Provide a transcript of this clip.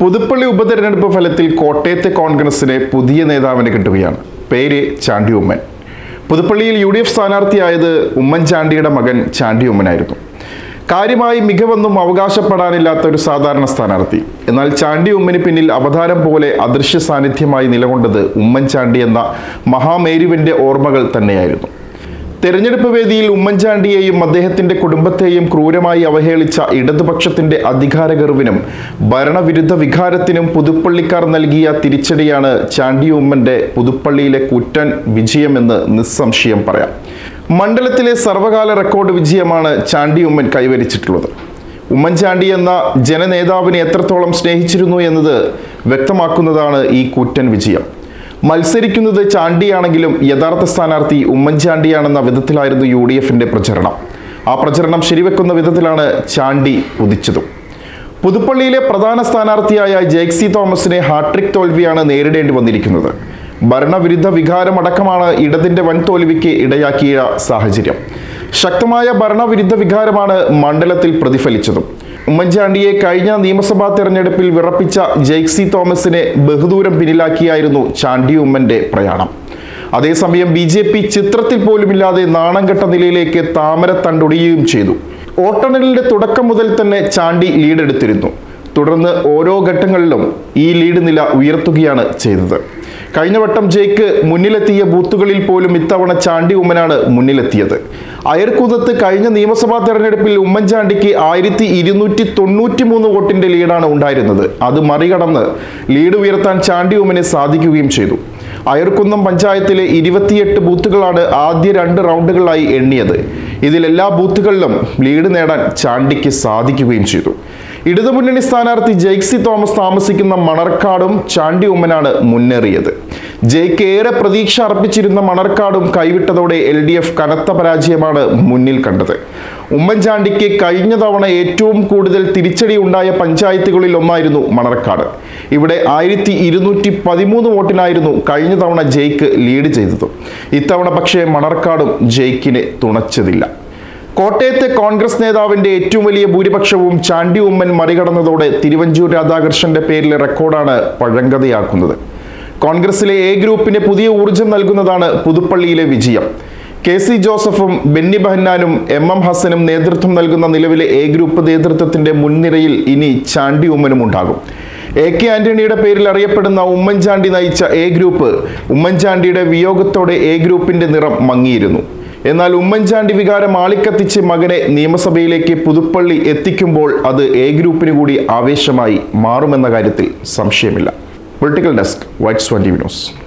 പുതുപ്പള്ളി ഉപതെരഞ്ഞെടുപ്പ് ഫലത്തിൽ കോട്ടയത്തെ കോൺഗ്രസിന് പുതിയ നേതാവിനെ കിട്ടുകയാണ് പേര് ചാണ്ടി ഉമ്മൻ പുതുപ്പള്ളിയിൽ യു ഡി എഫ് സ്ഥാനാർത്ഥിയായത് ഉമ്മൻചാണ്ടിയുടെ മകൻ ചാണ്ടി ഉമ്മനായിരുന്നു കാര്യമായി മികവൊന്നും അവകാശപ്പെടാനില്ലാത്ത ഒരു സാധാരണ സ്ഥാനാർത്ഥി എന്നാൽ ചാണ്ടി ഉമ്മന് പിന്നിൽ അവതാരം പോലെ അദൃശ്യ സാന്നിധ്യമായി നിലകൊണ്ടത് ഉമ്മൻചാണ്ടി എന്ന മഹാമേരുവിന്റെ ഓർമ്മകൾ തന്നെയായിരുന്നു തെരഞ്ഞെടുപ്പ് വേദിയിൽ ഉമ്മൻചാണ്ടിയെയും അദ്ദേഹത്തിന്റെ കുടുംബത്തെയും ക്രൂരമായി അവഹേളിച്ച ഇടതുപക്ഷത്തിന്റെ അധികാരഗർവിനും ഭരണവിരുദ്ധ വികാരത്തിനും പുതുപ്പള്ളിക്കാർ നൽകിയ തിരിച്ചടിയാണ് ചാണ്ടി ഉമ്മന്റെ പുതുപ്പള്ളിയിലെ കുറ്റൻ വിജയമെന്ന് നിസ്സംശയം പറയാം മണ്ഡലത്തിലെ സർവകാല റെക്കോർഡ് വിജയമാണ് ചാണ്ടി ഉമ്മൻ കൈവരിച്ചിട്ടുള്ളത് ഉമ്മൻചാണ്ടി എന്ന ജനനേതാവിനെ എത്രത്തോളം സ്നേഹിച്ചിരുന്നു എന്നത് വ്യക്തമാക്കുന്നതാണ് ഈ കൂറ്റൻ വിജയം മത്സരിക്കുന്നത് ചാണ്ടിയാണെങ്കിലും യഥാർത്ഥ സ്ഥാനാർത്ഥി ഉമ്മൻചാണ്ടിയാണെന്ന വിധത്തിലായിരുന്നു യു ഡി എഫിന്റെ പ്രചരണം ആ പ്രചരണം ശരിവെക്കുന്ന വിധത്തിലാണ് ചാണ്ടി ഉദിച്ചതും പുതുപ്പള്ളിയിലെ പ്രധാന സ്ഥാനാർത്ഥിയായ ജെക്സി തോമസിനെ ഹാട്രിക് തോൽവിയാണ് നേരിടേണ്ടി വന്നിരിക്കുന്നത് ഭരണവിരുദ്ധ വികാരമടക്കമാണ് ഇടതിന്റെ വൻ തോൽവിക്ക് ഇടയാക്കിയ സാഹചര്യം ശക്തമായ ഭരണവിരുദ്ധ വികാരമാണ് മണ്ഡലത്തിൽ പ്രതിഫലിച്ചതും ഉമ്മൻചാണ്ടിയെ കഴിഞ്ഞ നിയമസഭാ തെരഞ്ഞെടുപ്പിൽ വിറപ്പിച്ച ജെയ്ക്സി തോമസിനെ ബഹുദൂരം പിന്നിലാക്കിയായിരുന്നു ചാണ്ടി ഉമ്മന്റെ പ്രയാണം അതേസമയം ബി ജെ പി ചിത്രത്തിൽ പോലുമില്ലാതെ നാണം കെട്ട നിലയിലേക്ക് താമര തണ്ടൊടിയുകയും ചെയ്തു വോട്ടെണ്ണലിന്റെ തുടക്കം മുതൽ തന്നെ ചാണ്ടി ലീഡെടുത്തിരുന്നു തുടർന്ന് ഓരോ ഘട്ടങ്ങളിലും ഈ ലീഡ് നില ഉയർത്തുകയാണ് ചെയ്തത് കഴിഞ്ഞ വട്ടം ജയ്ക്ക് മുന്നിലെത്തിയ ബൂത്തുകളിൽ പോലും ഇത്തവണ ചാണ്ടി ഉമ്മനാണ് മുന്നിലെത്തിയത് അയർകുന്നത്ത് കഴിഞ്ഞ നിയമസഭാ തെരഞ്ഞെടുപ്പിൽ ഉമ്മൻചാണ്ടിക്ക് ആയിരത്തി ഇരുന്നൂറ്റി തൊണ്ണൂറ്റി മൂന്ന് വോട്ടിന്റെ ലീഡാണ് ഉണ്ടായിരുന്നത് അത് മറികടന്ന് ലീഡ് ഉയർത്താൻ ചാണ്ടി ഉമ്മന് സാധിക്കുകയും ചെയ്തു അയർക്കുന്നം പഞ്ചായത്തിലെ ഇരുപത്തിയെട്ട് ബൂത്തുകളാണ് ആദ്യ രണ്ട് റൗണ്ടുകളായി എണ്ണിയത് ഇതിൽ എല്ലാ ബൂത്തുകളിലും ലീഡ് നേടാൻ ചാണ്ടിക്ക് സാധിക്കുകയും ചെയ്തു ഇടതുമുന്നണി സ്ഥാനാർത്ഥി ജെയ്ക്സി തോമസ് താമസിക്കുന്ന മണർക്കാടും ചാണ്ടി ഉമ്മനാണ് മുന്നേറിയത് ജയ്ക്ക് ഏറെ പ്രതീക്ഷ അർപ്പിച്ചിരുന്ന മണർക്കാടും കൈവിട്ടതോടെ എൽ ഡി എഫ് കനത്ത പരാജയമാണ് മുന്നിൽ കണ്ടത് ഉമ്മൻചാണ്ടിക്ക് കഴിഞ്ഞ തവണ ഏറ്റവും കൂടുതൽ തിരിച്ചടി ഉണ്ടായ പഞ്ചായത്തുകളിൽ ഒന്നായിരുന്നു മണർക്കാട് ഇവിടെ ആയിരത്തി ഇരുന്നൂറ്റി പതിമൂന്ന് വോട്ടിനായിരുന്നു കഴിഞ്ഞ തവണ ജയ്ക്ക് ലീഡ് ചെയ്തത് ഇത്തവണ പക്ഷേ മണർക്കാടും ജയ്ക്കിനെ തുണച്ചതില്ല കോട്ടയത്തെ കോൺഗ്രസ് നേതാവിന്റെ ഏറ്റവും വലിയ ഭൂരിപക്ഷവും ചാണ്ടി ഉമ്മൻ മറികടന്നതോടെ തിരുവഞ്ചൂർ രാധാകൃഷ്ണന്റെ പേരിലെ റെക്കോർഡാണ് പഴങ്കഥയാക്കുന്നത് കോൺഗ്രസിലെ എ ഗ്രൂപ്പിന് പുതിയ ഊർജം നൽകുന്നതാണ് പുതുപ്പള്ളിയിലെ വിജയം കെ സി ജോസഫും ബെന്നി ബഹന്നാനും എം എം ഹസനും നേതൃത്വം നൽകുന്ന നിലവിലെ എ ഗ്രൂപ്പ് നേതൃത്വത്തിന്റെ മുൻനിരയിൽ ഇനി ചാണ്ടി ഉമ്മനും ഉണ്ടാകും എ കെ ആന്റണിയുടെ പേരിൽ അറിയപ്പെടുന്ന ഉമ്മൻചാണ്ടി നയിച്ച എ ഗ്രൂപ്പ് ഉമ്മൻചാണ്ടിയുടെ വിയോഗത്തോടെ എ ഗ്രൂപ്പിന്റെ നിറം മങ്ങിയിരുന്നു എന്നാൽ ഉമ്മൻചാണ്ടി വികാരം ആളിക്കത്തിച്ച് മകനെ നിയമസഭയിലേക്ക് പുതുപ്പള്ളി എത്തിക്കുമ്പോൾ അത് എ ഗ്രൂപ്പിന് കൂടി ആവേശമായി മാറുമെന്ന കാര്യത്തിൽ സംശയമില്ല പൊളിറ്റിക്കൽ ഡെസ്ക് വൈറ്റ്സ് ട്വന്റി ന്യൂസ്